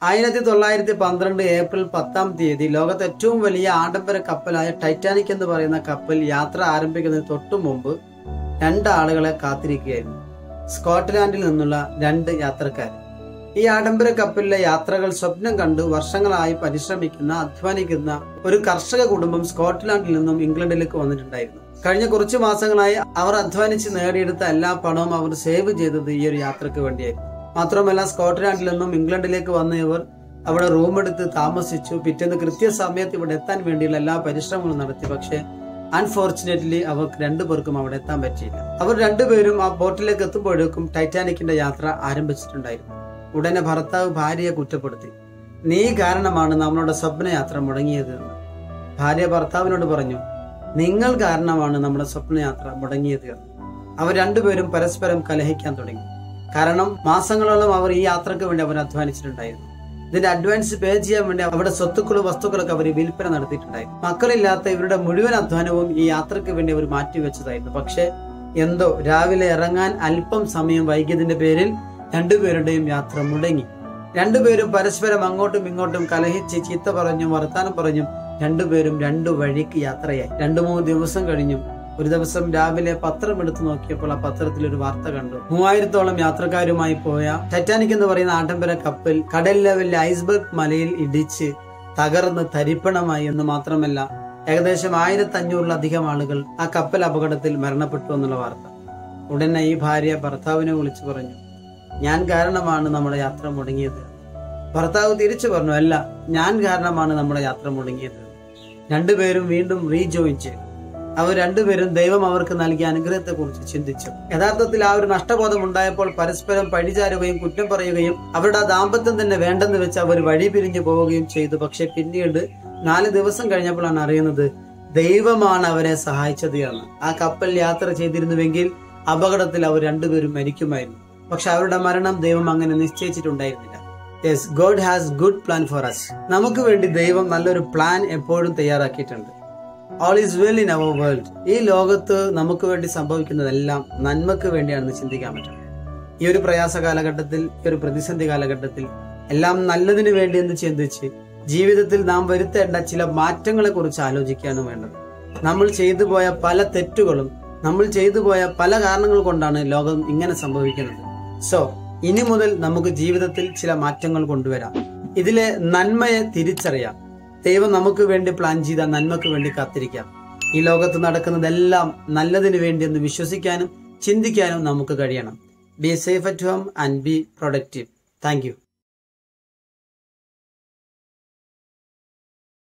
ആയിരത്തി തൊള്ളായിരത്തി പന്ത്രണ്ട് ഏപ്രിൽ പത്താം തീയതി ലോകത്തെ ഏറ്റവും വലിയ ആഡംബര കപ്പലായ ടൈറ്റാനിക് എന്ന് പറയുന്ന കപ്പൽ യാത്ര ആരംഭിക്കുന്നതിന് തൊട്ടു മുമ്പ് രണ്ട് ആളുകളെ കാത്തിരിക്കുകയായിരുന്നു സ്കോട്ട്ലാൻഡിൽ നിന്നുള്ള രണ്ട് യാത്രക്കാർ ഈ ആഡംബര കപ്പലിലെ യാത്രകൾ സ്വപ്നം കണ്ട് വർഷങ്ങളായി പരിശ്രമിക്കുന്ന അധ്വാനിക്കുന്ന ഒരു കർഷക കുടുംബം സ്കോട്ട്ലാൻഡിൽ നിന്നും ഇംഗ്ലണ്ടിലേക്ക് വന്നിട്ടുണ്ടായിരുന്നു കഴിഞ്ഞ കുറച്ചു മാസങ്ങളായി അവർ അധ്വാനിച്ച് നേടിയെടുത്ത എല്ലാ പണവും അവർ സേവ് ചെയ്തത് ഈ ഒരു യാത്രക്ക് വേണ്ടിയായിരുന്നു മാത്രമല്ല സ്കോട്ട്ലാൻഡിൽ നിന്നും ഇംഗ്ലണ്ടിലേക്ക് വന്ന ഇവർ അവിടെ റൂം എടുത്ത് താമസിച്ചു പിറ്റേന്ന് കൃത്യസമയത്ത് ഇവിടെ എത്താൻ വേണ്ടിയുള്ള എല്ലാ പരിശ്രമങ്ങളും നടത്തി പക്ഷേ അൺഫോർച്ചുനേറ്റ്ലി അവർക്ക് രണ്ടുപേർക്കും അവിടെ എത്താൻ പറ്റിയില്ല അവർ രണ്ടുപേരും ആ ബോട്ടിലേക്ക് എത്തുമ്പോഴേക്കും ടൈറ്റാനിക്കിന്റെ യാത്ര ആരംഭിച്ചിട്ടുണ്ടായിരുന്നു ഉടനെ ഭർത്താവ് ഭാര്യയെ കുറ്റപ്പെടുത്തി നീ കാരണമാണ് നമ്മളുടെ സ്വപ്നയാത്ര മുടങ്ങിയത് എന്ന് ഭാര്യ ഭർത്താവിനോട് പറഞ്ഞു നിങ്ങൾ കാരണമാണ് നമ്മുടെ സ്വപ്നയാത്ര മുടങ്ങിയത് എന്ന് അവർ രണ്ടുപേരും പരസ്പരം കലഹിക്കാൻ തുടങ്ങി കാരണം മാസങ്ങളോളം അവർ ഈ യാത്രക്ക് വേണ്ടി അവർ അധ്വാനിച്ചിട്ടുണ്ടായിരുന്നു ഇതിന്റെ അഡ്വാൻസ് പേ ചെയ്യാൻ വേണ്ടി അവിടെ സ്വത്തുക്കളും വസ്തുക്കളൊക്കെ അവർ വിൽപ്പന നടത്തിയിട്ടുണ്ടായിരുന്നു മക്കളില്ലാത്ത ഇവരുടെ മുഴുവൻ അധ്വാനവും ഈ യാത്രക്ക് വേണ്ടി അവർ മാറ്റിവെച്ചതായിരുന്നു പക്ഷെ എന്തോ രാവിലെ ഇറങ്ങാൻ അല്പം സമയം വൈകിയതിന്റെ പേരിൽ രണ്ടുപേരുടെയും യാത്ര മുടങ്ങി രണ്ടുപേരും പരസ്പരം അങ്ങോട്ടും ഇങ്ങോട്ടും കലഹിച്ച് ചീത്ത പറഞ്ഞും വർത്താനം പറഞ്ഞും രണ്ടുപേരും രണ്ടു വഴിക്ക് യാത്രയായി രണ്ടു മൂന്ന് ദിവസം കഴിഞ്ഞും ഒരു ദിവസം രാവിലെ പത്രം എടുത്തു നോക്കിയപ്പോൾ ആ പത്രത്തിൽ ഒരു വാർത്ത കണ്ടു മൂവായിരത്തോളം യാത്രക്കാരുമായി പോയ ടൈറ്റാനിക് എന്ന് പറയുന്ന ആഡംബര കപ്പൽ കടൽ ലെവലിലെ ഐസ്ബർഗ് മലയിൽ ഇടിച്ച് തകർന്ന് തരിപ്പണമായി എന്ന് മാത്രമല്ല ഏകദേശം ആയിരത്തി അഞ്ഞൂറിലധികം ആളുകൾ ആ കപ്പൽ അപകടത്തിൽ മരണപ്പെട്ടു എന്നുള്ള വാർത്ത ഉടനെ ഈ ഭാര്യ ഭർത്താവിനെ വിളിച്ചു പറഞ്ഞു ഞാൻ കാരണമാണ് നമ്മുടെ യാത്ര മുടങ്ങിയത് ഭർത്താവ് തിരിച്ചു പറഞ്ഞു അല്ല ഞാൻ കാരണമാണ് നമ്മുടെ യാത്ര മുടങ്ങിയത് രണ്ടുപേരും വീണ്ടും റീജോയിൻ ചെയ്തു അവർ രണ്ടുപേരും ദൈവം അവർക്ക് നൽകിയ അനുഗ്രഹത്തെ കുറിച്ച് ചിന്തിച്ചു യഥാർത്ഥത്തിൽ ആ ഒരു നഷ്ടബോധം ഉണ്ടായപ്പോൾ പരസ്പരം പഴിചാരുകയും കുറ്റം പറയുകയും അവരുടെ ആ ദാമ്പത്യം തന്നെ വേണ്ടെന്ന് വെച്ച് അവർ വഴി പിരിഞ്ഞു പോവുകയും ചെയ്തു പക്ഷെ പിന്നീട് നാല് ദിവസം കഴിഞ്ഞപ്പോഴാണ് അറിയുന്നത് ദൈവമാണ് അവരെ സഹായിച്ചത് എന്ന് ആ കപ്പൽ യാത്ര ചെയ്തിരുന്നുവെങ്കിൽ അപകടത്തിൽ അവർ രണ്ടുപേരും മരിക്കുമായിരുന്നു പക്ഷെ അവരുടെ മരണം ദൈവം അങ്ങനെ നിശ്ചയിച്ചിട്ടുണ്ടായിരുന്നില്ല yes God has good plan for us നമുക്ക് വേണ്ടി ദൈവം നല്ലൊരു പ്ലാൻ എപ്പോഴും തയ്യാറാക്കിയിട്ടുണ്ട് all is well in our world ഈ ലോകത്ത് നമുക്ക് വേണ്ടി സംഭവിക്കുന്നതെല്ലാം നന്മക്ക് വേണ്ടിയാണെന്ന് ചിന്തിക്കാൻ പറ്റും ഈ ഒരു പ്രയാസ കാലഘട്ടത്തിൽ ഈ ഒരു പ്രതിസന്ധി കാലഘട്ടത്തിൽ എല്ലാം നല്ലതിന് വേണ്ടി എന്ന് ചിന്തിച്ച് ജീവിതത്തിൽ നാം വരുത്തേണ്ട ചില മാറ്റങ്ങളെ കുറിച്ച് ആലോചിക്കുകയാണ് വേണ്ടത് നമ്മൾ ചെയ്തു പോയ പല തെറ്റുകളും നമ്മൾ ചെയ്തു പോയ പല കാരണങ്ങൾ കൊണ്ടാണ് ലോകം ഇങ്ങനെ സംഭവിക്കുന്നത് സോ ഇനി മുതൽ നമുക്ക് ജീവിതത്തിൽ ചില മാറ്റങ്ങൾ കൊണ്ടുവരാം ഇതിലെ നന്മയെ തിരിച്ചറിയാം ദൈവം നമുക്ക് വേണ്ടി പ്ലാൻ ചെയ്ത നന്മക്ക് വേണ്ടി കാത്തിരിക്കാം ഈ ലോകത്ത് നടക്കുന്നതെല്ലാം നല്ലതിനു വേണ്ടി എന്ന് വിശ്വസിക്കാനും ചിന്തിക്കാനും നമുക്ക് കഴിയണം be safe at home and be productive thank